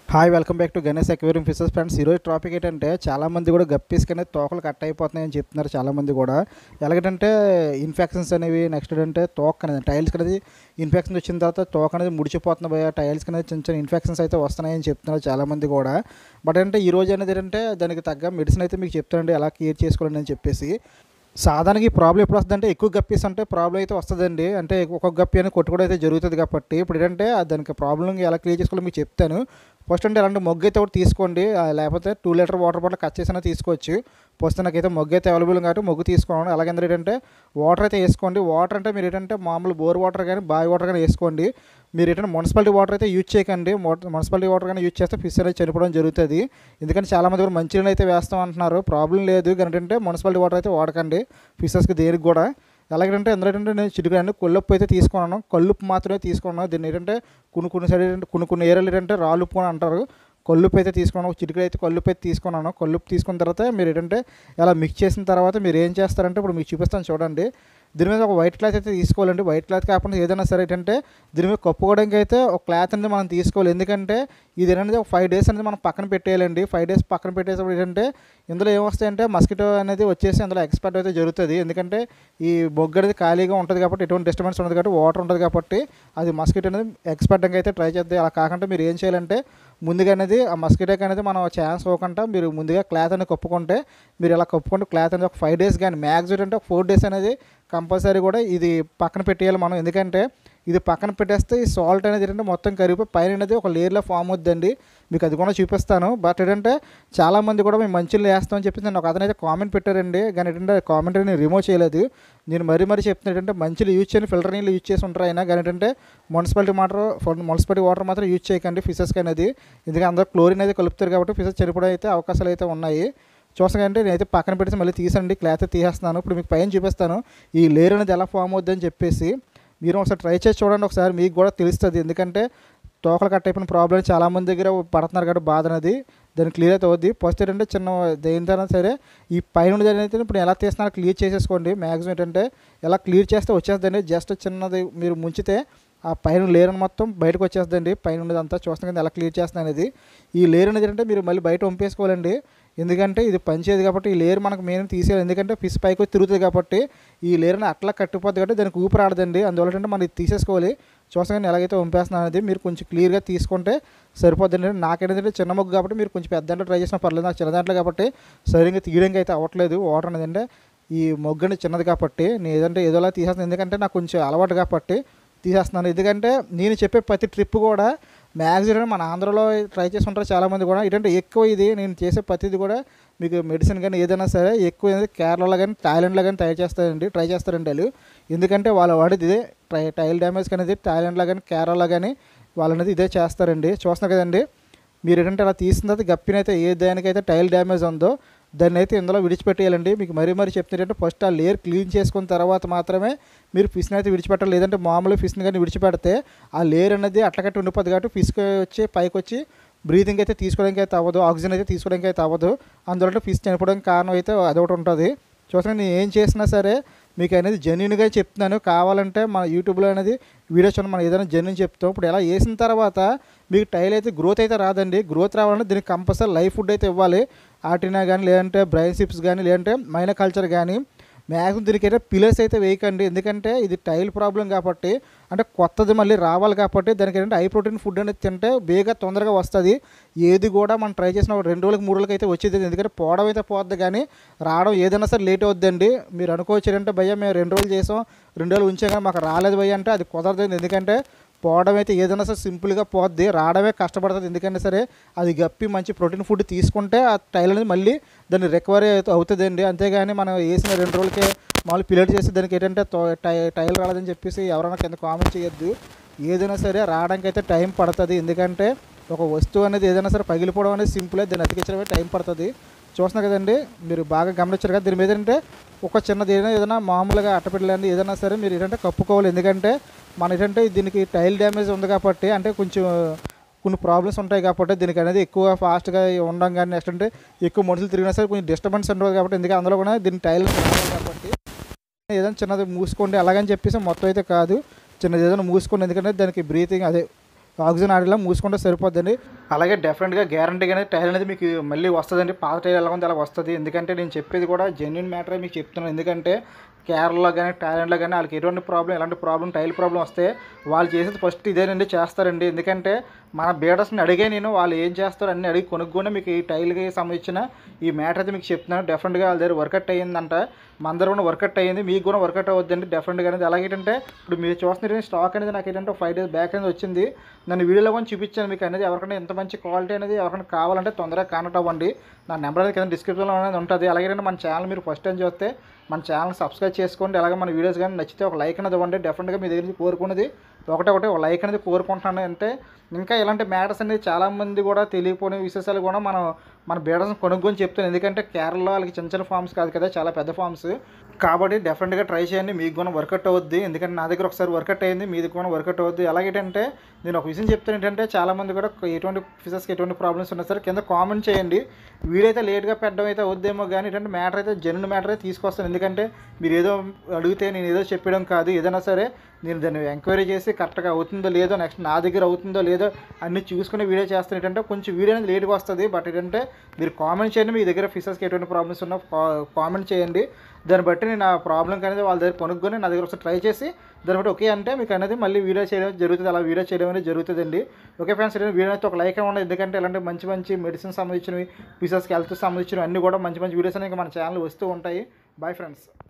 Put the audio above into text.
hi welcome back to Ganesh aquarium fishes friends ఈరోజు topic ఏంటంటే చాలామంది కూడా గప్పీస్కి అనేది తోకలు కట్ అయిపోతున్నాయని చెప్తున్నారు చాలామంది కూడా ఎలాగంటే ఇన్ఫెక్షన్స్ అనేవి నెక్స్ట్ ఏంటంటే తోక అనేది టైల్స్ అనేది ఇన్ఫెక్షన్ వచ్చిన తర్వాత తోక అనేది ముడిచిపోతున్న భయ టైల్స్కి అనేది చిన్న చిన్న ఇన్ఫెక్షన్స్ అయితే వస్తున్నాయని చెప్తున్నారు చాలామంది కూడా బట్ అంటే ఈ రోజు అనేది ఏంటంటే దానికి తగ్గ మెడిసిన్ అయితే మీకు చెప్తానండి ఎలా కేర్ చేసుకోవాలని అని చెప్పేసి సాధారణంగా ఈ ప్రాబ్లం ఎప్పుడు వస్తుందంటే ఎక్కువ గప్పీస్ అంటే ప్రాబ్లం అయితే వస్తుందండి అంటే ఒక్కొక్క గప్పి అనేది కొట్టుకోవడం అయితే జరుగుతుంది కాబట్టి ఇప్పుడు ఏంటంటే ఆ దానికి ప్రాబ్లం ఎలా క్లియర్ చేసుకోవాలో మీకు చెప్తాను ఫస్ట్ అంటే ఎలాంటి మొగ్గు అయితే ఒకటి తీసుకోండి ఆ, లేకపోతే two litre water bottle cut చేసినా తీసుకోవచ్చు ఫస్ట్ నాకైతే మొగ్గు అయితే అవైలబుల్ కాబట్టి మొగ్గు తీసుకోండి అలాగే అందరూ ఏంటంటే వాటర్ అయితే వేసుకోండి వాటర్ అంటే మీరు ఏంటంటే మామూలు బోర్ వాటర్ కానీ బావి వాటర్ కానీ వేసుకోండి మీరు ఏంటంటే మున్సిపాలిటీ వాటర్ అయితే యూజ్ చేయకండి మోట- మున్సిపాలిటీ వాటర్ కానీ యూజ్ చేస్తే ఫిష్ అనేది చనిపోవడం జరుగుతుంది ఎందుకంటే చాలామంది కూడా మంచినీళ్ళు అయితే వేస్తాం అంటున్నారు ప్రాబ్లం లేదు కానీ ఏంటంటే మున్సిపాలిటీ వాటర్ అయితే వాడకండి ఫిషెస్కి దేనికి కూడా ఎలాగంటే ఎందులో ఏంటంటే నేను చిటికడండి కొల్లుప్పు అయితే తీసుకున్నాను కల్లుప్పు మాత్రమే తీసుకున్నాను దీన్ని ఏంటంటే కొన్ని కొన్ని సైడ్ ఏంటంటే కొన్ని కొన్ని ఏరియాలు ఏంటంటే రాళ్ళుప్పు అని అంటారు కొల్లుప్పు అయితే తీసుకున్నాను ఒక చిటికడ అయితే కొల్లుప్పు అయితే తీసుకున్నాను కొల్లుప్పు తీసుకున్న తర్వాత మీరు ఏంటంటే ఇలా మిక్స్ చేసిన తర్వాత మీరు ఏం చేస్తారంటే ఇప్పుడు మీకు చూపిస్తాను చూడండి దీని మీద ఒక వైట్ క్లాత్ అయితే తీసుకోవాలండి వైట్ క్లాత్ కాకుండా ఏదైనా సరే ఏంటంటే దీని మీద కప్పుకోవడానికి అయితే ఒక క్లాత్ అనేది మనం తీసుకోవాలి ఎందుకంటే ఇది అనేది ఒక ఫైవ్ డేస్ అనేది మనం పక్కన పెట్టేయాలండి ఫైవ్ డేస్ పక్కన పెట్టేటప్పుడు ఏంటంటే ఇందులో ఏమొస్తాయంటే మస్కిటో అనేది వచ్చేసి అందులో ఎక్స్పర్ట్ అయితే జరుగుతుంది ఎందుకంటే ఈ బొగ్గు అనేది ఖాళీగా ఉంటుంది కాబట్టి ఎటువంటి డిస్టర్బెన్స్ ఉండదు కాబట్టి వాటర్ ఉంటుంది కాబట్టి అది మస్కిటో అనేది ఎక్స్పర్ట్గా అయితే ట్రై చేద్దాం అలా కాకుండా మీరు ఏం చేయాలంటే ముందుగా అనేది ఆ మస్కిటోకి అనేది మనం ఛాన్స్ ఇవ్వకుండా మీరు ముందుగా క్లాత్ అనేది కప్పుకుంటే మీరు ఇలా కప్పుకుంటే క్లాత్ అనేది ఒక ఫైవ్ డేస్ కానీ మ్యాక్సిమం అంటే ఒక ఫోర్ డేస్ అనేది కంపల్సరీ కూడా ఇది పక్కన పెట్టేయాలి మనం ఎందుకంటే ఇది పక్కన పెట్టేస్తే ఈ సాల్ట్ అనేది ఏంటంటే మొత్తం కరిగిపోయి పైన అనేది ఒక లేయర్లో ఫామ్ అవుద్దండి మీకు అది కూడా చూపిస్తాను బట్ ఏంటంటే చాలామంది కూడా మేము మంచిలు వేస్తామని చెప్పి నేను ఒక అతనైతే కామెంట్ పెట్టారండి కానీ ఏంటంటే కామెంట్ నేను రిమూవ్ చేయలేదు నేను మరీ మరీ చెప్తున్నా ఏంటంటే మంచిలు యూజ్ చేయని ఫిల్టర్ నీళ్ళు యూజ్ చేసి ఉంటారు అయినా కానీ ఏంటంటే మున్సిపాలిటీ వాటర్ మున్సిపాలిటీ వాటర్ మాత్రం యూజ్ చేయకండి ఫిషెస్కి అనేది ఎందుకంటే అందరూ క్లోరిన్ అయితే కలుపుతారు కాబట్టి ఫిషెస్ చనిపోవడం అయితే అవకాశాలు అయితే ఉన్నాయి చూసకంటే నేనైతే పక్కన పెట్టి మళ్ళీ తీసండి క్లాత్ తీసేస్తున్నాను ఇప్పుడు మీకు పైన చూపిస్తాను ఈ లేయర్ అనేది ఎలా ఫామ్ అవుద్దని చెప్పేసి మీరు ఒకసారి ట్రై చేసి చూడండి ఒకసారి మీకు కూడా తెలుస్తుంది ఎందుకంటే తోకలు కట్ అయిపోయిన ప్రాబ్లం చాలామంది దగ్గర పడుతున్నారు కాబట్టి బాధ అనేది దాన్ని క్లియర్ అయితే అవుద్ది ఫస్ట్ ఏంటంటే చిన్న దేనితోనైనా సరే ఈ పైన దాని అయితే ఇప్పుడు ఎలా తీస్తున్నా క్లియర్ చేసేసుకోండి మ్యాక్సిమం ఏంటంటే ఎలా క్లియర్ చేస్తే వచ్చేస్తుందండి జస్ట్ చిన్నది మీరు ముంచితే ఆ పైన లేయర్ మొత్తం బయటకు వచ్చేస్తుందండి పైన ఉన్నదంతా చూస్తాం కదా ఎలా క్లియర్ చేస్తుంది అనేది ఈ లేయర్ అనేది ఏంటంటే మీరు మళ్ళీ బయట వంపేసుకోవాలండి ఎందుకంటే ఇది పనిచేయదు కాబట్టి ఈ లేయర్ మనకు మెయిన్ తీసేయాలి ఎందుకంటే ఫిష్ పైకి వచ్చి తిరుగుతుంది కాబట్టి ఈ లేయర్ని అట్లా కట్టిపోద్ది కాబట్టి దానికి ఊపిరి ఆడదండి అందువల్ల ఏంటంటే మనం ఇది తీసేసుకోవాలి చూస్తాం ఎలాగైతే వంపేస్తున్నాను అనేది మీరు కొంచెం క్లియర్గా తీసుకుంటే సరిపోద్దండి నాకేంటంటే చిన్న మొగ్గు కాబట్టి మీరు కొంచెం పెద్ద దాంట్లో ట్రై చేసినా పర్లేదు నాకు చిన్న దాంట్లో కాబట్టి సరిగ్గా తీయడానికి అయితే అవ్వట్లేదు వాటర్ అనేది అంటే ఈ మొగ్గు అనేది చిన్నది కాబట్టి నేను ఏదంటే ఏదోలా తీసేస్తాను ఎందుకంటే నాకు కొంచెం అలవాటు కాబట్టి తీసేస్తున్నాను ఎందుకంటే నేను చెప్పే ప్రతి ట్రిప్ కూడా మ్యాక్సిమం మన ఆంధ్రలో ట్రై చేసి ఉంటారు చాలామంది కూడా ఏంటంటే ఎక్కువ ఇది నేను చేసే ప్రతిది కూడా మీకు మెడిసిన్ కానీ ఏదైనా సరే ఎక్కువ అనేది కేరళలో కానీ థాయిలాండ్లో కానీ తయారు చేస్తారండి ట్రై చేస్తారండి వాళ్ళు ఎందుకంటే వాళ్ళు వాడేది ఇదే ట్రై టైల్ డ్యామేజ్ అనేది థాయిలాండ్లో కానీ కేరళలో కానీ వాళ్ళు అనేది ఇదే చేస్తారండి చూస్తున్నారు కదండి మీరు ఏంటంటే అలా తీసిన తర్వాత గప్పినైతే ఏ దానికైతే టైల్ డ్యామేజ్ ఉందో దాన్ని అయితే ఇందులో విడిచిపెట్టేయాలండి మీకు మరీ మరీ చెప్తున్నారంటే ఫస్ట్ ఆ లేయర్ క్లీన్ చేసుకున్న తర్వాత మాత్రమే మీరు ఫిష్ని అయితే విడిచిపెట్టాలి లేదంటే మామూలు ఫిష్ని కానీ విడిచిపెడితే ఆ లేయర్ అనేది అట్లకట్టి ఉండిపోద్ది కాబట్టి ఫిష్కి వచ్చి పైకి వచ్చి బ్రీతింగ్ అయితే తీసుకోవడానికి అయితే అవ్వదు ఆక్సిజన్ అయితే తీసుకోవడానికి అయితే అవ్వదు అందువల్ల ఫిష్ చనిపోవడానికి కారణం అయితే అదొకటి ఉంటుంది చూసాను నేను ఏం చేసినా సరే మీకు అనేది జెన్యున్గా చెప్తున్నాను కావాలంటే మన యూట్యూబ్లో అనేది వీడియోస్ చూడండి మనం ఏదైనా జెన్యున్ చెప్తాం ఇప్పుడు ఎలా వేసిన తర్వాత మీకు టైల్ అయితే గ్రోత్ అయితే రాదండి గ్రోత్ రావాలంటే దీనికి కంపల్సరీ లైఫ్ ఫుడ్ అయితే ఇవ్వాలి ఆటినా కానీ లేదంటే బ్రైన్ సిప్స్ కానీ లేదంటే మైన కల్చర్ కానీ మ్యాక్సిమం దీనికైతే పిల్లర్స్ అయితే వేయకండి ఎందుకంటే ఇది టైల్ ప్రాబ్లం కాబట్టి అంటే కొత్తది మళ్ళీ రావాలి కాబట్టి దానికి ఏంటంటే హై ప్రోటీన్ ఫుడ్ అనేది తింటే బేగా తొందరగా వస్తుంది ఏది కూడా మనం ట్రై చేసిన ఒక రెండు రోజులకి మూడు రోజులకి అయితే వచ్చేది ఎందుకంటే పోవడం అయితే పోద్ది కానీ రావడం ఏదైనా సరే లేట్ అవుద్దండి మీరు అనుకోవచ్చు ఏంటంటే భయ్య మేము రెండు రోజులు చేసాం రెండు రోజులు ఉంచాం కానీ మాకు రాలేదు భయ్య అంటే అది కుదరదు ఎందుకంటే పోవడం అయితే ఏదైనా సరే సింపుల్గా పోద్ది రావడమే కష్టపడుతుంది ఎందుకంటే సరే అది గప్పి మంచి ప్రోటీన్ ఫుడ్ తీసుకుంటే ఆ టైల్ అనేది మళ్ళీ దాన్ని రికవరీ అయితే అవుతుందండి అంతేగాని మనం వేసిన రెండు రోజులకే మామూలు పిల్లలు చేసి దానికి ఏంటంటే తో- టై- టైల్ రాలేదని చెప్పేసి ఎవరైనా కింద కామెంట్ చేయొద్దు ఏదైనా సరే రావడానికి అయితే టైం పడుతుంది ఎందుకంటే ఒక వస్తువు అనేది ఏదైనా సరే పగిలిపోవడం అనేది సింపులే దాన్ని అతికించడమే టైం పడుతుంది చూస్తున్నారు కదండి మీరు బాగా గమనించారు కదా దీని మీద ఏంటంటే ఒక చిన్నది ఏదైనా ఏదైనా మామూలుగా అట్టపెట్టలేండి ఏదైనా సరే మీరు ఏంటంటే కప్పుకోవాలి ఎందుకంటే మన ఏంటంటే దీనికి టైల్ డ్యామేజ్ ఉంది కాబట్టి అంటే కొంచెం కొన్ని ప్రాబ్లమ్స్ ఉంటాయి కాబట్టి దీనికి అనేది ఎక్కువ ఫాస్ట్గా ఉండడం కానీ నెక్స్ట్ అంటే ఎక్కువ మనుషులు తిరిగినా సరే కొంచెం డిస్టర్బెన్స్ ఉంటుంది కాబట్టి ఎందుకంటే అందులో కూడా దీని టైల్ రావాలి కాబట్టి ఏదైనా చిన్నది మూసుకోండి అలాగని చెప్పేసి మొత్తం అయితే కాదు చిన్నది ఏదైనా మూసుకోండి ఎందుకంటే దానికి బ్రీతింగ్ అదే ఆక్సిజన్ ఆడేలా మూసుకుంటే సరిపోద్దండి అలాగే డెఫినెట్గా గ్యారంటీ అనేది టైల్ అనేది మీకు మళ్ళీ వస్తుందండి పాత టైల్ ఎలా ఉంది అలా వస్తుంది ఎందుకంటే నేను చెప్పేది కూడా జెన్యున్ మ్యాటరే మీకు చెప్తున్నాను ఎందుకంటే కేరళలో కానీ థాయిలాండ్లో కానీ వాళ్ళకి ఎటువంటి ప్రాబ్లం ఎలాంటి ప్రాబ్లం టైల్ ప్రాబ్లం వస్తే వాళ్ళు చేసేది ఫస్ట్ ఇదేనండి చేస్తారండి ఎందుకంటే మన బీడర్స్ని అడిగే నేను వాళ్ళు ఏం చేస్తారు అన్ని అడిగి కొనుక్కొని మీకు ఈ టైల్కి సంబంధించిన ఈ మ్యాటర్ అయితే మీకు చెప్తున్నాను డెఫినెట్గా వాళ్ళ దగ్గర వర్కౌట్ అయ్యిందంట మన దగ్గర కూడా వర్కౌట్ అయ్యింది మీకు కూడా వర్కౌట్ అవ్వద్దండి డెఫినెట్గా అనేది అలాగే ఏంటంటే ఇప్పుడు మీరు చూస్తున్న స్టాక్ అనేది నాకు ఏంటంటే ఫైవ్ డేస్ బ్యాక్ అనేది వచ్చింది నన్ను వీడియోలో కొంచెం చూపించాను మీకు అనేది ఎవరికైనా ఎంత మంచి క్వాలిటీ అనేది ఎవరికైనా కావాలంటే తొందరగా కాంటాక్ట్ అవ్వండి నా నెంబర్ అనేది కింద డిస్క్రిప్షన్లో అనేది ఉంటుంది అలాగే ఏంటంటే మన ఛానల్ మీరు ఫస్ట్ టైం చూస్తే మన ఛానల్ సబ్స్క్రైబ్ చేసుకోండి అలాగే మన వీడియోస్ కానీ నచ్చితే ఒక లైక్ అనేది ఇవ్వండి డెఫినెట్గా మీ దగ్గర నుంచి కోరుకున్నది ఒకటే ఒకటే ఒక లైక్ అనేది కోరుకుంటున్నాను అంటే ఇంకా ఇలాంటి మ్యాటర్స్ అనేది చాలామంది కూడా తెలియకపోయిన విశేషాలు కూడా మనం మన బీడర్స్ కొనుక్కొని చెప్తాను ఎందుకంటే కేరళలో వాళ్ళకి చిన్న చిన్న ఫామ్స్ కాదు కదా చాలా పెద్ద ఫామ్స్ కాబట్టి డెఫినెట్గా ట్రై చేయండి మీకు కూడా వర్కౌట్ అవుద్ది ఎందుకంటే నా దగ్గర ఒకసారి వర్కౌట్ అయింది మీది కూడా వర్కౌట్ అవుద్ది అలాగేంటంటే నేను ఒక విషయం చెప్తాను ఏంటంటే చాలామంది కూడా ఎటువంటి ఫిజెస్కి ఎటువంటి ప్రాబ్లమ్స్ ఉన్నా సరే కింద కామెంట్ చేయండి వీడియో అయితే లేట్గా పెట్టడం అయితే వద్దేమో కానీ ఏంటంటే మ్యాటర్ అయితే జెన్యున్ మ్యాటర్ అయితే తీసుకొస్తాను ఎందుకంటే మీరు ఏదో అడిగితే నేను ఏదో చెప్పడం కాదు ఏదైనా సరే నేను దాన్ని ఎంక్వైరీ చేసి కరెక్ట్గా అవుతుందో లేదో నెక్స్ట్ నా దగ్గర అవుతుందో లేదో అన్ని చూసుకుని వీడియో చేస్తాను ఏంటంటే కొంచెం వీడియో అనేది లేట్గా వస్తుంది బట్ ఏంటంటే మీరు కామెంట్ చేయండి మీ దగ్గర ఫిషెస్కి ఎటువంటి ప్రాబ్లమ్స్ ఉన్నా కామెంట్ చేయండి దాన్ని బట్టి నేను ఆ ప్రాబ్లం అనేది వాళ్ళ దగ్గర కొనుక్కొని నా దగ్గర ఒకసారి ట్రై చేసి దాన్ని బట్టి ఓకే అంటే మీకు అనేది మళ్ళీ వీడియో చేయడం జరుగుతుంది అలా వీడియో చేయడం అనేది జరుగుతుందండి ఓకే ఫ్రెండ్స్ వీడియో అయితే ఒక లైక్ ఉండదు ఎందుకంటే ఇలాంటి మంచి మంచి మెడిసిన్ సంబంధించినవి ఫిషెస్కి హెల్త్ సంబంధించినవి అన్నీ కూడా మంచి మంచి వీడియోస్ అనేవి మన ఛానల్ వస్తూ ఉంటాయి బాయ్ ఫ్రెండ్స్